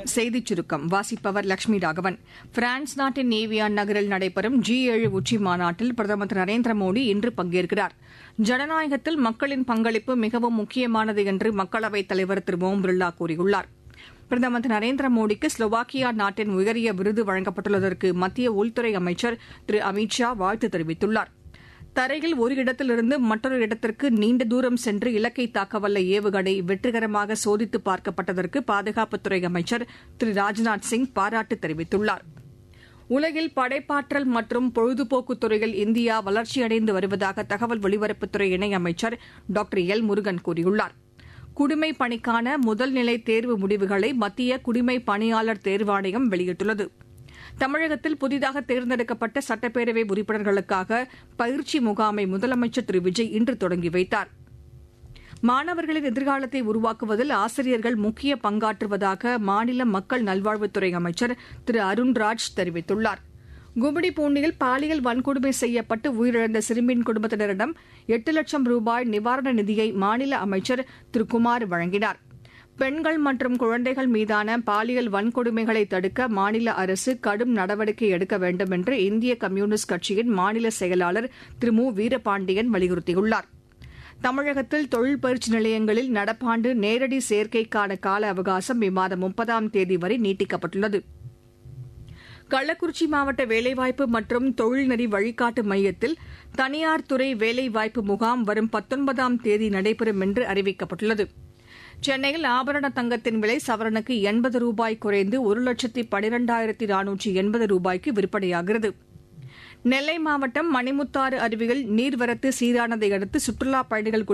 செய்திச் சுருக்கம் வாசிப்பவர் லட்சுமி ராகவன் பிரான்ஸ் நாட்டின் நேவியான் நகரில் நடைபெறும் ஜி ஏழு உச்சி மாநாட்டில் பிரதமர் திரு நரேந்திர மோடி இன்று பங்கேற்கிறார் ஜனநாயகத்தில் மக்களின் பங்களிப்பு மிகவும் முக்கியமானது என்று மக்களவைத் தலைவர் திரு ஓம் பிர்லா கூறியுள்ளார் பிரதமர் திரு நரேந்திர மோடிக்கு ஸ்லோவாக்கியா நாட்டின் உயரிய விருது வழங்கப்பட்டுள்ளதற்கு மத்திய உள்துறை அமைச்சர் திரு அமித் ஷா வாழ்த்து தெரிவித்துள்ளார் தரையில் ஒரு இடத்திலிருந்து மற்றொரு இடத்திற்கு நீண்ட தூரம் சென்று இலக்கை தாக்கவல்ல ஏவுகணை வெற்றிகரமாக சோதித்து பார்க்கப்பட்டதற்கு பாதுகாப்புத்துறை அமைச்சர் திரு ராஜ்நாத் சிங் பாராட்டு தெரிவித்துள்ளார் உலகில் படைப்பாற்றல் மற்றும் பொழுதுபோக்குத் துறையில் இந்தியா வளர்ச்சியடைந்து வருவதாக தகவல் ஒலிபரப்புத்துறை இணையமைச்சர் டாக்டர் எல் முருகன் கூறியுள்ளார் குடிமை பணிக்கான முதல்நிலை தேர்வு முடிவுகளை மத்திய குடிமை பணியாளர் தேர்வாணையம் வெளியிட்டுள்ளது தமிழகத்தில் புதிதாக தேர்ந்தெடுக்கப்பட்ட சட்டப்பேரவை உறுப்பினர்களுக்காக பயிற்சி முகாமை முதலமைச்சர் திரு விஜய் இன்று தொடங்கி வைத்தார் மாணவர்களின் எதிர்காலத்தை உருவாக்குவதில் ஆசிரியர்கள் முக்கிய பங்காற்றுவதாக மாநில மக்கள் நல்வாழ்வுத்துறை அமைச்சர் திரு அருண்ராஜ் தெரிவித்துள்ளார் கும்மிடிப்பூண்டியில் பாலியல் வன்கொடுமை செய்யப்பட்டு உயிரிழந்த சிறுமியின் குடும்பத்தினரிடம் எட்டு லட்சம் ரூபாய் நிவாரண நிதியை மாநில அமைச்சர் திரு குமார் வழங்கினார் பெண்கள் மற்றும் குழந்தைகள் மீதான பாலியல் வன்கொடுமைகளை தடுக்க மாநில அரசு கடும் நடவடிக்கை எடுக்க வேண்டும் என்று இந்திய கம்யூனிஸ்ட் கட்சியின் மாநில செயலாளர் திரு மு வீரபாண்டியன் வலியுறுத்தியுள்ளார் தமிழகத்தில் தொழில் பயிற்சி நிலையங்களில் நடப்பாண்டு நேரடி சேர்க்கைக்கான கால அவகாசம் இம்மாதம் முப்பதாம் தேதி வரை நீட்டிக்கப்பட்டுள்ளது கள்ளக்குறிச்சி மாவட்ட வேலைவாய்ப்பு மற்றும் தொழில்நெறி வழிகாட்டு மையத்தில் தனியார் துறை வேலைவாய்ப்பு முகாம் வரும் பத்தொன்பதாம் தேதி நடைபெறும் என்று அறிவிக்கப்பட்டுள்ளது சென்னையில் ஆபரண தங்கத்தின் விலை சவரனுக்கு எண்பது ரூபாய் குறைந்து ஒரு லட்சத்தி பனிரெண்டாயிரத்தி நானூற்றி எண்பது ரூபாய்க்கு விற்பனையாகிறது நெல்லை மாவட்டம் மணிமுத்தாறு அருவியில் நீர்வரத்து சீரானதை அடுத்து சுற்றுலாப் பயணிகள்